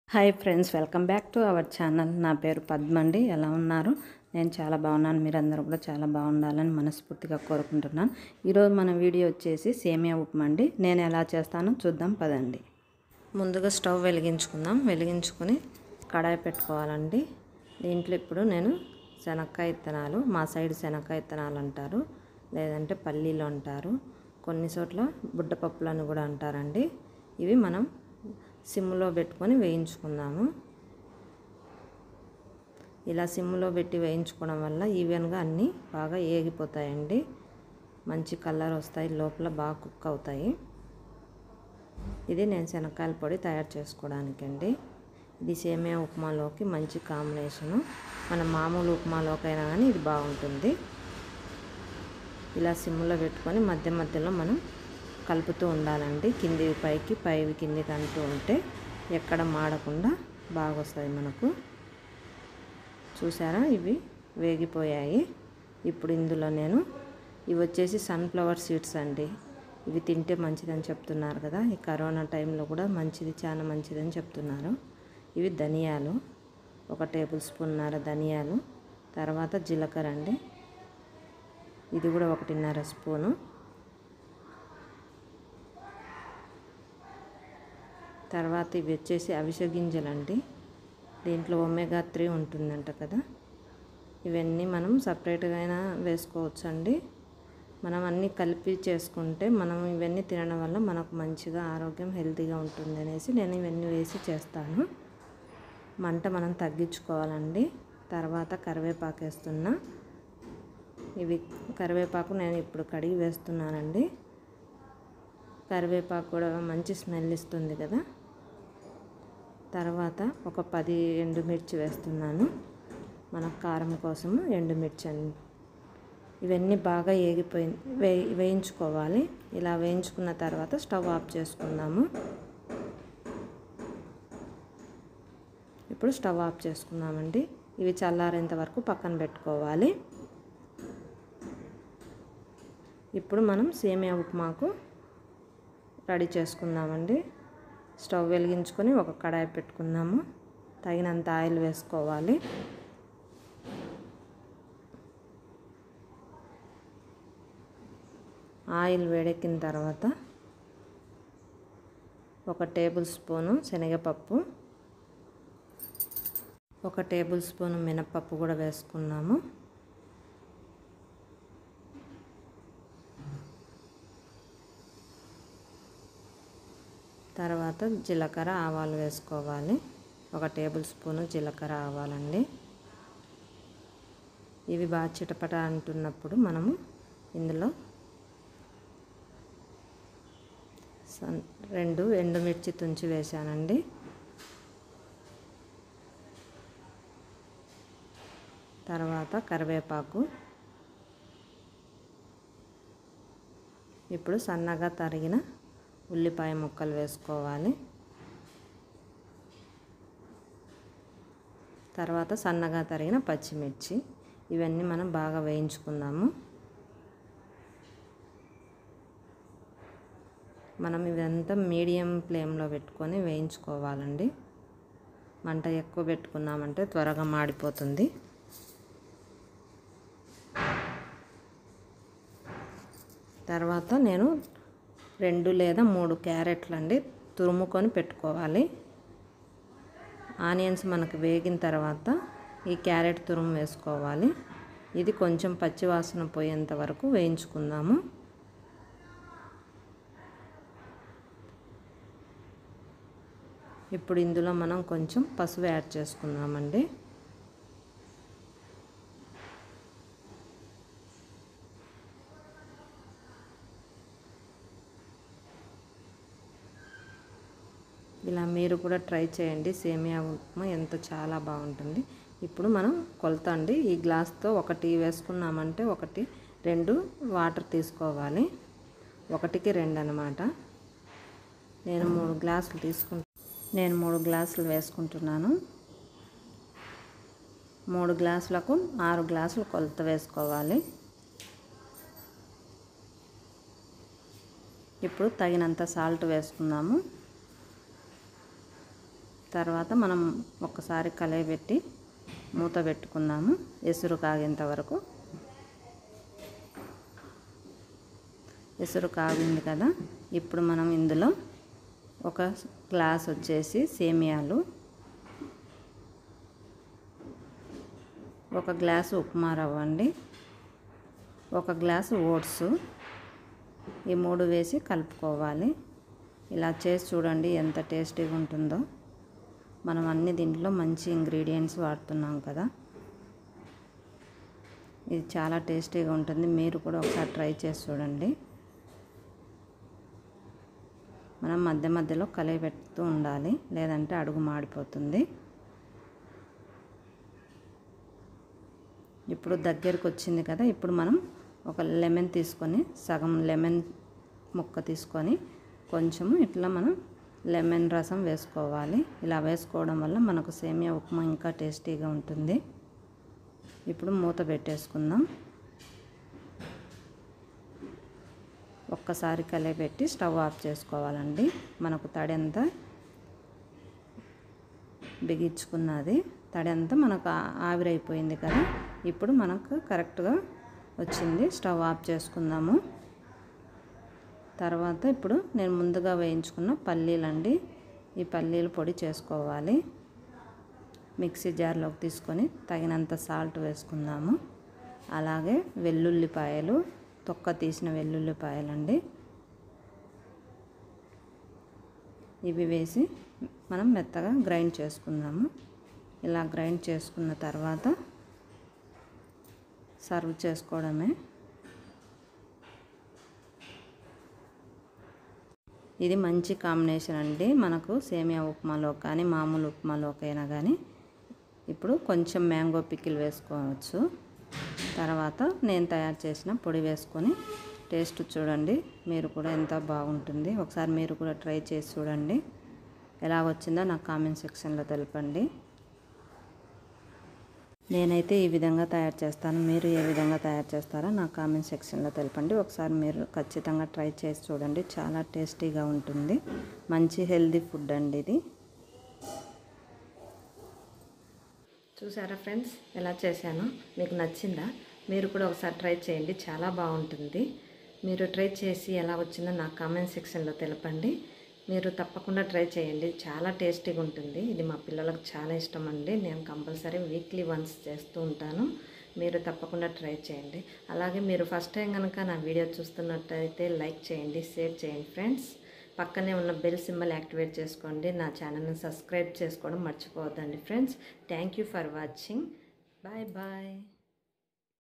hi friends welcome back to our channel నా పేరు పద్మండి ఎలా ఉన్నారు నేను చాలా బాగున్నాను మీరందరూ కూడా చాలా బాగుండాలని మనస్ఫూర్తిగా కోరుకుంటున్నాను ఈరోజు మన వీడియో వచ్చేసి సేమియా ఉప్మా అండి నేను ఎలా చేస్తానో చూద్దాం పదండి ముందుగా స్టవ్ వెలిగించుకుందాం వెలిగించుకొని కడాయి పెట్టుకోవాలండి దీంట్లో ఇప్పుడు నేను శనక్కాయ ఇత్తనాలు మా సైడ్ శనక్కాయ ఇత్తనాలు అంటారు లేదంటే పల్లీలు అంటారు కొన్ని చోట్ల బుడ్డపప్పులను కూడా అంటారండి ఇవి మనం సిమ్లో పెట్టుకొని వేయించుకుందాము ఇలా సిమ్లో పెట్టి వేయించుకోవడం వల్ల ఈవెన్గా అన్నీ బాగా ఏగిపోతాయండి మంచి కలర్ వస్తాయి లోపల బాగా కుక్ అవుతాయి ఇది నేను శనక్కాయల పొడి తయారు చేసుకోవడానికండి ఇది సేమియా ఉప్మాలోకి మంచి కాంబినేషను మన మామూలు ఉప్మాలోకైనా కానీ ఇది బాగుంటుంది ఇలా సిమ్లో పెట్టుకొని మధ్య మధ్యలో మనం కలుపుతూ ఉండాలండి కింది పైకి పైవి కిందికి అంటూ ఉంటే ఎక్కడ మాడకుండా బాగా వస్తాయి మనకు చూసారా ఇవి వేగిపోయాయి ఇప్పుడు ఇందులో నేను ఇవి వచ్చేసి సన్ఫ్లవర్ సీడ్స్ అండి ఇవి తింటే మంచిదని చెప్తున్నారు కదా ఈ కరోనా టైంలో కూడా మంచిది చాలా మంచిదని చెప్తున్నారు ఇవి ధనియాలు ఒక టేబుల్ స్పూన్నర ధనియాలు తర్వాత జీలకర్ర అండి ఇది కూడా ఒకటిన్నర స్పూను తర్వాత ఇవి వచ్చేసి అవిసె గింజలండి దీంట్లో ఒమేగా త్రీ ఉంటుందంట కదా ఇవన్నీ మనం సపరేట్గా అయినా వేసుకోవచ్చు అండి మనం అన్నీ కలిపి చేసుకుంటే మనం ఇవన్నీ తినడం వల్ల మనకు మంచిగా ఆరోగ్యం హెల్తీగా ఉంటుంది అనేసి నేను ఇవన్నీ వేసి చేస్తాను మంట మనం తగ్గించుకోవాలండి తర్వాత కరివేపాకు వేస్తున్నా ఇవి కరివేపాకు నేను ఇప్పుడు కడిగి వేస్తున్నానండి కరివేపాకు కూడా మంచి స్మెల్ ఇస్తుంది కదా తర్వాత ఒక పది ఎండుమిర్చి వేస్తున్నాను మన కారం కోసము ఎండుమిర్చి అండి ఇవన్నీ బాగా ఏగిపోయి వే వేయించుకోవాలి ఇలా వేయించుకున్న తర్వాత స్టవ్ ఆఫ్ చేసుకుందాము ఇప్పుడు స్టవ్ ఆఫ్ చేసుకుందామండి ఇవి చల్లారేంత వరకు పక్కన పెట్టుకోవాలి ఇప్పుడు మనం సేమియా ఉప్మాకు రెడీ చేసుకుందామండి స్టవ్ వెలిగించుకొని ఒక కడాయి పెట్టుకుందాము తగినంత ఆయిల్ వేసుకోవాలి ఆయిల్ వేడెక్కిన తర్వాత ఒక టేబుల్ స్పూను శనగపప్పు ఒక టేబుల్ స్పూను మినపప్పు కూడా వేసుకున్నాము తర్వాత జీలకర్ర ఆవాలు వేసుకోవాలి ఒక టేబుల్ స్పూను జీలకర్ర ఆవాలండి ఇవి బాగా చిటపట అంటున్నప్పుడు మనము ఇందులో రెండు ఎండుమిర్చి తుంచి వేసానండి తర్వాత కరివేపాకు ఇప్పుడు సన్నగా తరిగిన ఉల్లిపాయ ముక్కలు వేసుకోవాలి తర్వాత సన్నగా తరిగిన పచ్చిమిర్చి ఇవన్నీ మనం బాగా వేయించుకుందాము మనం ఇదంతా మీడియం ఫ్లేమ్లో పెట్టుకొని వేయించుకోవాలండి మంట ఎక్కువ పెట్టుకున్నామంటే త్వరగా మాడిపోతుంది తర్వాత నేను రెండు లేదా మూడు క్యారెట్లు అండి తురుముకొని పెట్టుకోవాలి ఆనియన్స్ మనకు వేగిన తర్వాత ఈ క్యారెట్ తురుము వేసుకోవాలి ఇది కొంచెం పచ్చివాసన పోయేంత వరకు వేయించుకుందాము ఇప్పుడు ఇందులో మనం కొంచెం పసుపు యాడ్ చేసుకుందామండి ఇలా మీరు కూడా ట్రై చేయండి సేమియా ఉప్మా ఎంత చాలా బాగుంటుంది ఇప్పుడు మనం కొలత అండి ఈ గ్లాస్తో ఒకటి వేసుకున్నామంటే ఒకటి రెండు వాటర్ తీసుకోవాలి ఒకటికి రెండు అనమాట నేను మూడు గ్లాసులు తీసుకుంటా నేను మూడు గ్లాసులు వేసుకుంటున్నాను మూడు గ్లాసులకు ఆరు గ్లాసులు కొలత వేసుకోవాలి ఇప్పుడు తగినంత సాల్ట్ వేసుకుందాము తర్వాత మనం ఒక్కసారి కలయబెట్టి మూత పెట్టుకుందాము ఎసురు కాగేంత వరకు ఎసురు కాగింది కదా ఇప్పుడు మనం ఇందులో ఒక గ్లాస్ వచ్చేసి సేమియాలు ఒక గ్లాసు ఉప్మా రవ్వ అండి ఒక గ్లాసు ఓట్స్ ఈ మూడు వేసి కలుపుకోవాలి ఇలా చేసి చూడండి ఎంత టేస్టీగా ఉంటుందో మనం అన్ని దీంట్లో మంచి ఇంగ్రీడియంట్స్ వాడుతున్నాం కదా ఇది చాలా టేస్టీగా ఉంటుంది మీరు కూడా ఒకసారి ట్రై చేసి చూడండి మనం మధ్య మధ్యలో కలిగి పెడుతూ ఉండాలి లేదంటే అడుగు మాడిపోతుంది ఇప్పుడు దగ్గరికి వచ్చింది కదా ఇప్పుడు మనం ఒక లెమన్ తీసుకొని సగం లెమన్ ముక్క తీసుకొని కొంచెము ఇట్లా మనం లెమన్ రసం వేసుకోవాలి ఇలా వేసుకోవడం వల్ల మనకు సేమియా ఉప్మా ఇంకా టేస్టీగా ఉంటుంది ఇప్పుడు మూత పెట్టేసుకుందాం ఒక్కసారి కలిపెట్టి స్టవ్ ఆఫ్ చేసుకోవాలండి మనకు తడి అంతా బిగించుకున్నది తడి అంతా మనకు ఆవిరైపోయింది కదా ఇప్పుడు మనకు కరెక్ట్గా వచ్చింది స్టవ్ ఆఫ్ చేసుకుందాము తర్వాత ఇప్పుడు నేను ముందుగా వేయించుకున్న పల్లీలండి ఈ పల్లీలు పొడి చేసుకోవాలి మిక్సీ జార్లోకి తీసుకొని తగినంత సాల్ట్ వేసుకుందాము అలాగే వెల్లుల్లిపాయలు తొక్క తీసిన వెల్లుల్లిపాయలండి ఇవి వేసి మనం మెత్తగా గ్రైండ్ చేసుకుందాము ఇలా గ్రైండ్ చేసుకున్న తర్వాత సర్వ్ చేసుకోవడమే ఇది మంచి కాంబినేషన్ అండి మనకు సేమియా ఉప్మాలో కానీ మామూలు ఉప్మాలోకైనా కానీ ఇప్పుడు కొంచెం మ్యాంగో పికిల్ వేసుకోవచ్చు తర్వాత నేను తయారు చేసిన పొడి వేసుకొని టేస్ట్ చూడండి మీరు కూడా ఎంత బాగుంటుంది ఒకసారి మీరు కూడా ట్రై చేసి చూడండి ఎలా వచ్చిందో నాకు కామెంట్ సెక్షన్లో తెలపండి నేనైతే ఈ విధంగా తయారు చేస్తాను మీరు ఏ విధంగా తయారు చేస్తారో నా కామెంట్ సెక్షన్లో తెలపండి ఒకసారి మీరు ఖచ్చితంగా ట్రై చేసి చూడండి చాలా టేస్టీగా ఉంటుంది మంచి హెల్దీ ఫుడ్ అండి ఇది చూసారా ఫ్రెండ్స్ ఎలా చేశాను మీకు నచ్చిందా మీరు కూడా ఒకసారి ట్రై చేయండి చాలా బాగుంటుంది మీరు ట్రై చేసి ఎలా వచ్చిందో నాకు కామెంట్ సెక్షన్లో తెలపండి మీరు తప్పకుండా ట్రై చేయండి చాలా టేస్టీగా ఉంటుంది ఇది మా పిల్లలకు చాలా ఇష్టం అండి నేను కంపల్సరీ వీక్లీ వన్స్ చేస్తూ ఉంటాను మీరు తప్పకుండా ట్రై చేయండి అలాగే మీరు ఫస్ట్ టైం కనుక నా వీడియో చూస్తున్నట్టయితే లైక్ చేయండి షేర్ చేయండి ఫ్రెండ్స్ పక్కనే ఉన్న బెల్ సింబల్ యాక్టివేట్ చేసుకోండి నా ఛానల్ని సబ్స్క్రైబ్ చేసుకోవడం మర్చిపోవద్దండి friends thank you for watching bye bye